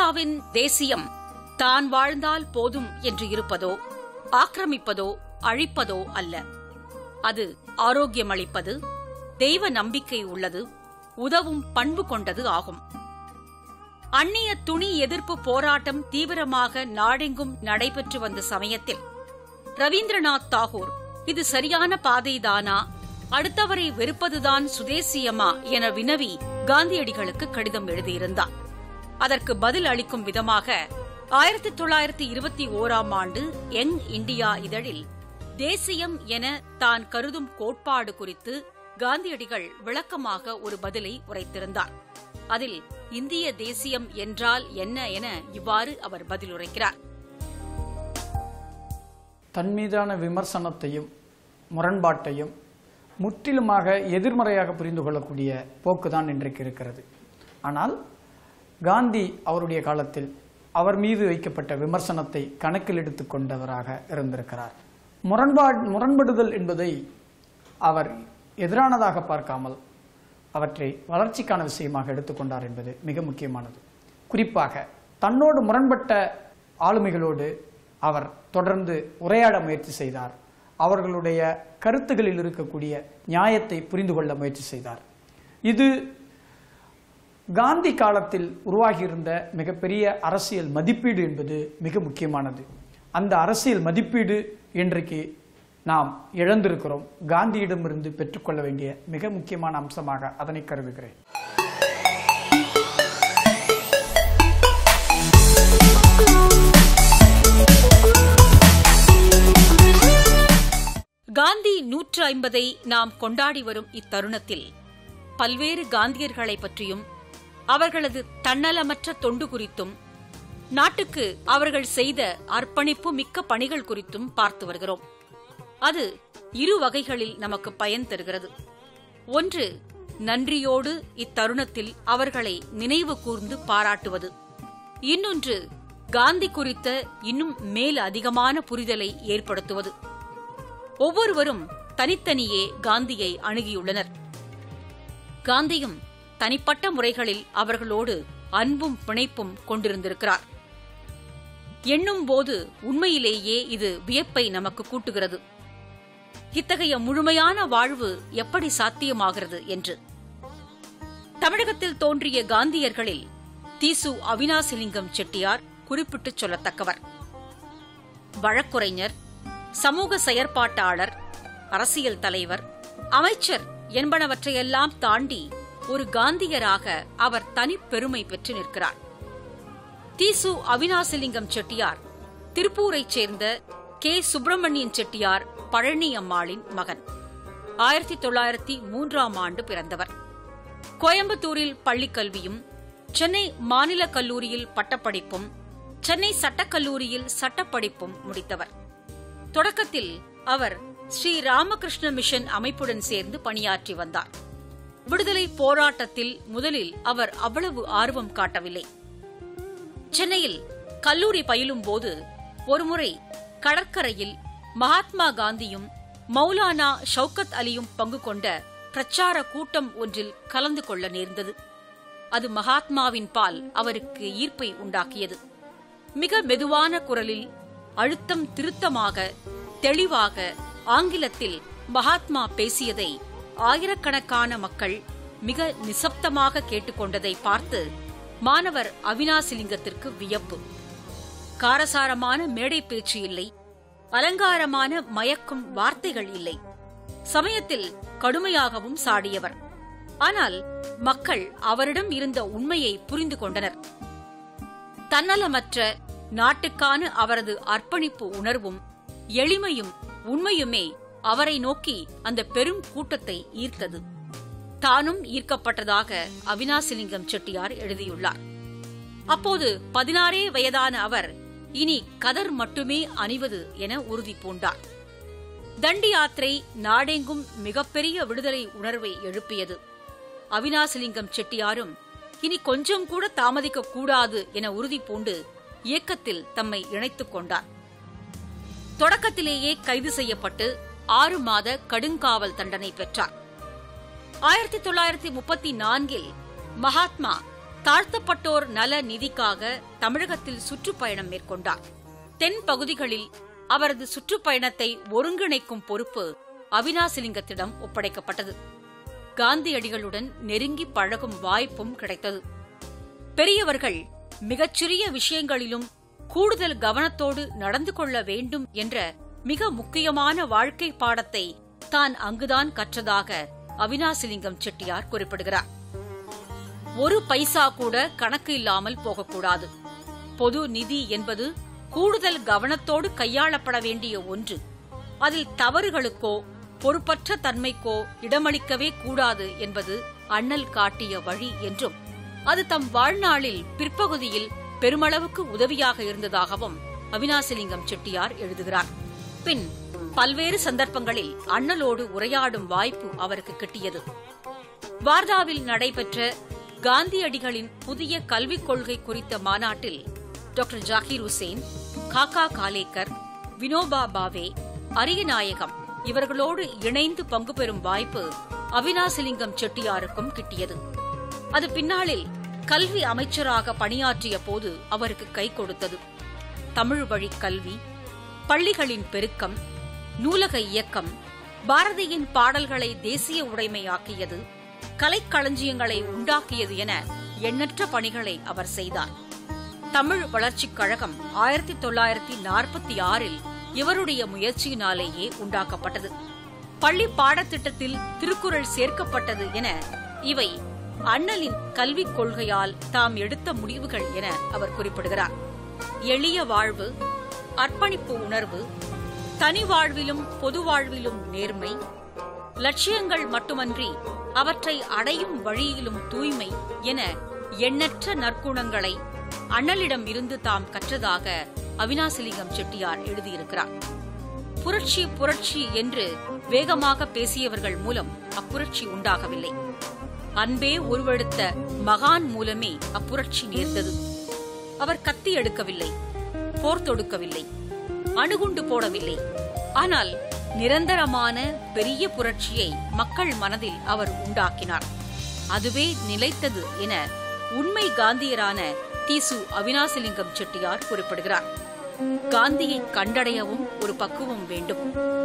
இந்தியாவின் தேசியம் தான் வாழ்ந்தால் போதும் என்று இருப்பதோ ஆக்கிரமிப்பதோ அழிப்பதோ அல்ல அது ஆரோக்கியமளிப்பது தெய்வ நம்பிக்கை உள்ளது உதவும் பண்பு கொண்டது ஆகும் அந்நிய துணி எதிர்ப்பு போராட்டம் தீவிரமாக நாடெங்கும் நடைபெற்று வந்த சமயத்தில் ரவீந்திரநாத் தாகூர் இது சரியான பாதைதானா அடுத்தவரை வெறுப்பதுதான் சுதேசியமா என வினவி காந்தியடிகளுக்கு கடிதம் எழுதியிருந்தார் அதற்கு பதில் அளிக்கும் விதமாக ஆயிரத்தி தொள்ளாயிரத்தி இருபத்தி ஓராம் ஆண்டு யங் இந்தியா இதழில் தேசியம் என தான் கருதும் கோட்பாடு குறித்து காந்தியடிகள் விளக்கமாக ஒரு பதிலை உரைத்திருந்தார் அதில் இந்திய தேசியம் என்றால் என்ன என இவ்வாறு அவர் பதிலுரைக்கிறார் தன் மீதான விமர்சனத்தையும் முரண்பாட்டையும் முற்றிலுமாக எதிர்மறையாக புரிந்து கொள்ளக்கூடிய போக்குதான் இன்றைக்கு இருக்கிறது ஆனால் காந்தி அவருடைய காலத்தில் அவர் மீது வைக்கப்பட்ட விமர்சனத்தை கணக்கில் எடுத்துக் கொண்டவராக இருந்திருக்கிறார் முரண்பா முரண்படுதல் என்பதை அவர் எதிரானதாக பார்க்காமல் அவற்றை வளர்ச்சிக்கான விஷயமாக எடுத்துக்கொண்டார் என்பது மிக முக்கியமானது குறிப்பாக தன்னோடு முரண்பட்ட ஆளுமைகளோடு அவர் தொடர்ந்து உரையாட முயற்சி செய்தார் அவர்களுடைய கருத்துகளில் இருக்கக்கூடிய நியாயத்தை புரிந்து கொள்ள முயற்சி செய்தார் இது காந்தி காலத்தில் உருவாகியிருந்த மிகப்பெரிய அரசியல் மதிப்பீடு என்பது மிக முக்கியமானது அந்த அரசியல் மதிப்பீடு இன்றைக்கு நாம் இழந்திருக்கிறோம் காந்தியிடமிருந்து பெற்றுக்கொள்ள வேண்டிய மிக முக்கியமான அம்சமாக அதனை கருதுகிறேன் காந்தி நூற்று ஐம்பதை நாம் கொண்டாடி வரும் இத்தருணத்தில் பல்வேறு காந்தியர்களை பற்றியும் அவர்களது தன்னலமற்ற தொண்டு குறித்தும் நாட்டுக்கு அவர்கள் செய்த அர்ப்பணிப்பு மிக்க பணிகள் குறித்தும் பார்த்து வருகிறோம் அது இரு வகைகளில் நமக்கு பயன் தருகிறது ஒன்று நன்றியோடு இத்தருணத்தில் அவர்களை நினைவு கூர்ந்து பாராட்டுவது இன்னொன்று காந்தி குறித்த இன்னும் மேல் அதிகமான புரிதலை ஏற்படுத்துவது ஒவ்வொருவரும் தனித்தனியே காந்தியை அணுகியுள்ளனர் காந்தியும் தனிப்பட்ட முறைகளில் அவர்களோடு அன்பும் பிணைப்பும் கொண்டிருந்திருக்கிறார் எண்ணும் போது உண்மையிலேயே இது வியப்பை நமக்கு கூட்டுகிறது இத்தகைய முழுமையான வாழ்வு எப்படி சாத்தியமாகிறது என்று தமிழகத்தில் தோன்றிய காந்தியர்களில் தீசு அவினாசிலிங்கம் செட்டியார் குறிப்பிட்டுச் சொல்லத்தக்கவர் வழக்குரைஞர் சமூக செயற்பாட்டாளர் அரசியல் தலைவர் அமைச்சர் என்பனவற்றையெல்லாம் தாண்டி ஒரு காந்தியராக அவர் தனிப்பெருமை பெற்று நிற்கிறார் தீசு அவினாசிலிங்கம் செட்டியார் திருப்பூரைச் சேர்ந்த கே சுப்பிரமணியன் செட்டியார் பழனி அம்மாளின் மகன் ஆயிரத்தி தொள்ளாயிரத்தி மூன்றாம் ஆண்டு பிறந்தவர் கோயம்புத்தூரில் பள்ளிக்கல்வியும் சென்னை மாநில கல்லூரியில் பட்டப்படிப்பும் சென்னை சட்டக்கல்லூரியில் சட்டப்படிப்பும் முடித்தவர் தொடக்கத்தில் அவர் ஸ்ரீ ராமகிருஷ்ண மிஷன் அமைப்புடன் சேர்ந்து பணியாற்றி வந்தார் விடுதலை போராட்டத்தில் முதலில் அவர் அவ்வளவு ஆர்வம் காட்டவில்லை சென்னையில் கல்லூரி பயிலும் போது ஒருமுறை கடற்கரையில் மகாத்மா காந்தியும் மௌலானா ஷவுகத் அலியும் பங்கு கொண்ட பிரச்சார கூட்டம் ஒன்றில் கலந்து கொள்ள நேர்ந்தது அது மகாத்மாவின் பால் அவருக்கு ஈர்ப்பை உண்டாக்கியது மிக மெதுவான குரலில் அழுத்தம் திருத்தமாக தெளிவாக ஆங்கிலத்தில் மகாத்மா பேசியதை ஆயிரக்கணக்கான மக்கள் மிக நிசப்தமாக கேட்டுக்கொண்டதை பார்த்து மாணவர் அவினாசிலிங்கத்திற்கு வியப்பு காரசாரமான மேடை பேச்சு இல்லை அலங்காரமான மயக்கும் வார்த்தைகள் இல்லை சமயத்தில் கடுமையாகவும் சாடியவர் ஆனால் மக்கள் அவரிடம் இருந்த உண்மையை புரிந்து கொண்டனர் தன்னலமற்ற நாட்டுக்கான அவரது அர்ப்பணிப்பு உணர்வும் எளிமையும் உண்மையுமே அவரை நோக்கி அந்த பெரும் கூட்டத்தை ஈர்த்தது தானும் ஈர்க்கப்பட்டதாக அவினாசிலிங்கம் செட்டியார் எழுதியுள்ளார் அப்போது பதினாறே வயதான அவர் இனி கதர் மட்டுமே அணிவது என உறுதி பூண்டார் தண்டி யாத்திரை நாடெங்கும் மிகப்பெரிய விடுதலை உணர்வை எழுப்பியது அவினாசிலிங்கம் செட்டியாரும் இனி கொஞ்சம் கூட தாமதிக்க கூடாது என உறுதி பூண்டு இயக்கத்தில் தம்மை இணைத்துக் கொண்டார் தொடக்கத்திலேயே கைது செய்யப்பட்டு ஆறு மாத கடுங்காவல் தண்டனை பெற்றார் ஆயிரத்தி தொள்ளாயிரத்தி முப்பத்தி நான்கில் மகாத்மா தாழ்த்தப்பட்டோர் நல நிதிக்காக தமிழகத்தில் சுற்றுப்பயணம் மேற்கொண்டார் தென் பகுதிகளில் அவரது சுற்றுப்பயணத்தை ஒருங்கிணைக்கும் பொறுப்பு அவினாசிலிங்கத்திடம் ஒப்படைக்கப்பட்டது காந்தியடிகளுடன் நெருங்கி பழகும் வாய்ப்பும் கிடைத்தது பெரியவர்கள் மிகச்சிறிய விஷயங்களிலும் கூடுதல் கவனத்தோடு நடந்து கொள்ள வேண்டும் என்ற மிக முக்கியமான வாழ்க்கை பாடத்தை தான் அங்குதான் கற்றதாக அவினாசிலிங்கம் செட்டியார் குறிப்பிடுகிறார் ஒரு பைசா கூட கணக்கு இல்லாமல் போகக்கூடாது பொது நிதி என்பது கூடுதல் கவனத்தோடு கையாளப்பட வேண்டிய ஒன்று அதில் தவறுகளுக்கோ பொறுப்பற்ற தன்மைக்கோ இடமளிக்கவே கூடாது என்பது அண்ணல் காட்டிய வழி என்றும் அது தம் வாழ்நாளில் பிற்பகுதியில் பெருமளவுக்கு உதவியாக இருந்ததாகவும் அவினாசிலிங்கம் செட்டியார் எழுதுகிறார் பின் பல்வேறு சந்தர்ப்பங்களில் அண்ணலோடு உரையாடும் வாய்ப்பு அவருக்கு கிட்டியது வார்தாவில் நடைபெற்ற காந்தியடிகளின் புதிய கல்விக் கொள்கை குறித்த மாநாட்டில் டாக்டர் ஜாகிர் உசேன் காக்கா காலேக்கர் வினோபா பாவே அரியநாயகம் இவர்களோடு இணைந்து பங்கு பெறும் வாய்ப்பு அவினாசிலிங்கம் செட்டியாருக்கும் கிட்டியது அது பின்னாளில் கல்வி அமைச்சராக பணியாற்றிய போது அவருக்கு கை கொடுத்தது தமிழ் வழி கல்வி பள்ளிகளின் பெருக்கம் நூலக இயக்கம் பாரதியின் பாடல்களை தேசிய உடைமையாக்கியது கலைக்களஞ்சியங்களை உண்டாக்கியது என எண்ணற்ற பணிகளை அவர் செய்தார் தமிழ் வளர்ச்சிக் கழகம் ஆயிரத்தி தொள்ளாயிரத்தி நாற்பத்தி ஆறில் இவருடைய முயற்சியினாலேயே உண்டாக்கப்பட்டது பள்ளி பாடத்திட்டத்தில் திருக்குறள் சேர்க்கப்பட்டது என இவை அண்ணலின் கல்விக் கொள்கையால் தாம் எடுத்த முடிவுகள் என அவர் குறிப்பிடுகிறார் எளிய வாழ்வு அர்ப்பணிப்பு உணர்வு தனி வாழ்விலும் பொது வாழ்விலும் நேர்மை லட்சியங்கள் மட்டுமன்றி அவற்றை அடையும் வழியிலும் தூய்மை என எண்ணற்ற நற்குணங்களை அண்ணலிடம் இருந்து தாம் கற்றதாக அவினாசிலிங்கம் செட்டியார் எழுதியிருக்கிறார் புரட்சி புரட்சி என்று வேகமாக பேசியவர்கள் மூலம் அப்புரட்சி உண்டாகவில்லை அன்பே உருவெடுத்த மகான் மூலமே அப்புரட்சி நேர்ந்தது அவர் கத்தி எடுக்கவில்லை போர் தொடுக்கவில்லை அணுகுண்டு போடவில்லை ஆனால் நிரந்தரமான பெரிய புரட்சியை மக்கள் மனதில் அவர் உண்டாக்கினார் அதுவே நிலைத்தது என உண்மை காந்தியரான தீசு அவினாசிலிங்கம் செட்டியார் குறிப்பிடுகிறார் காந்தியை கண்டடையவும் ஒரு பக்குவம் வேண்டும்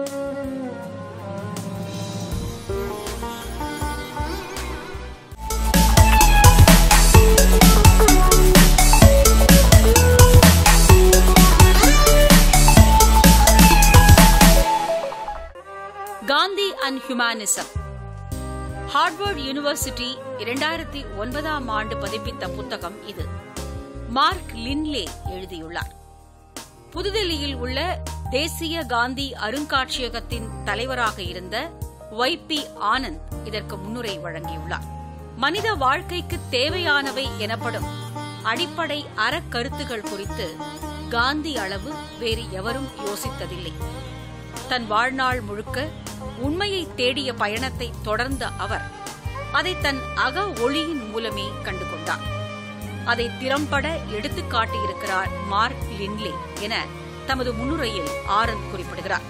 Gandhi and humanism Harvard University இரண்டாயிரத்தி ஒன்பதாம் ஆண்டு பதிப்பித்த புத்தகம் இது மார்க் லின்லே எழுதியுள்ளார் புதுதில்லியில் உள்ள தேசிய காந்தி அருங்காட்சியகத்தின் தலைவராக இருந்த ஒய் பி ஆனந்த் இதற்கு முன்னுரை வழங்கியுள்ளார் மனித வாழ்க்கைக்கு தேவையானவை எனப்படும் அடிப்படை அறக்கருத்துகள் குறித்து காந்தி அளவு வேறு எவரும் யோசித்ததில்லை தன் வாழ்நாள் முழுக்க உண்மையை தேடிய பயணத்தை தொடர்ந்த அவர் அதை தன் அக ஒளியின் மூலமே கண்டுகொண்டார் அதை திறம்பட எடுத்துக் காட்டியிருக்கிறார் மார்க் லின்லே என தமது முன்னுரையில் ஆரந்த் குறிப்பிடுகிறார்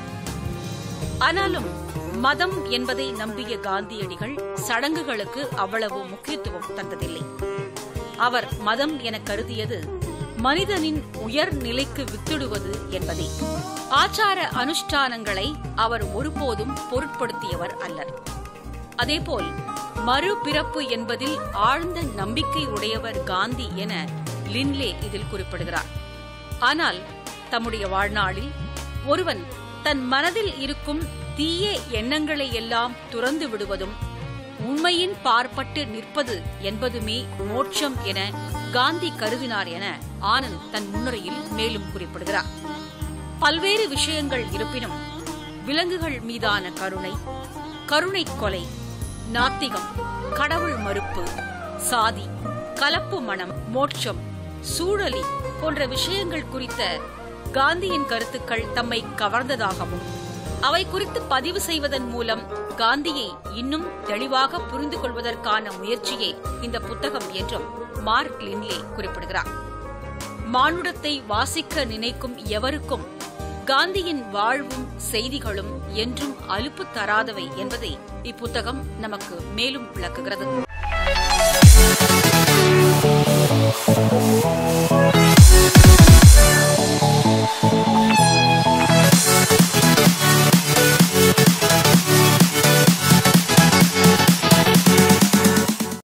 ஆனாலும் மதம் என்பதை நம்பிய காந்தியடிகள் சடங்குகளுக்கு அவ்வளவு முக்கியத்துவம் தந்ததில்லை அவர் மதம் என கருதியது மனிதனின் உயர் நிலைக்கு வித்திடுவது என்பதே ஆச்சார அனுஷ்டானங்களை அவர் ஒருபோதும் பொருட்படுத்தியவர் அல்லர் அதேபோல் மறுபிறப்பு என்பதில் ஆழ்ந்த நம்பிக்கை உடையவர் காந்தி என லின்லே இதில் குறிப்பிடுகிறார் ஆனால் தம்முடைய வாழ்நாளில் ஒருவன் தன் மனதில் இருக்கும் தீய எண்ணங்களை எல்லாம் துறந்து விடுவதும் உண்மையின் பார்ப்பட்டு நிற்பது என்பதுமே மோட்சம் என காந்தி கருதினார் என ஆனந்த் தன் முன்னுரையில் மேலும் குறிப்பிடுகிறார் பல்வேறு விஷயங்கள் இருப்பினும் விலங்குகள் மீதான கருணை கருணை கொலை நாத்திகம் கடவுள் மறுப்பு சாதி கலப்பு மனம் மோட்சம் சூழலி போன்ற விஷயங்கள் குறித்த காந்தியின் கருத்துக்கள் தம்மை கவர்ந்ததாகவும் அவை குறித்து பதிவு செய்வதன் மூலம் காந்தியை இன்னும் தெளிவாக புரிந்து கொள்வதற்கான முயற்சியே இந்த புத்தகம் என்றும் மார்க் லின்லே குறிப்பிடுகிறார் மானுடத்தை வாசிக்க நினைக்கும் எவருக்கும் காந்தியின் வாழ்வும் செய்திகளும் என்றும் அலுப்பு தராதவை என்பதை இப்புத்தகம் நமக்கு மேலும் விளக்குகிறது Thank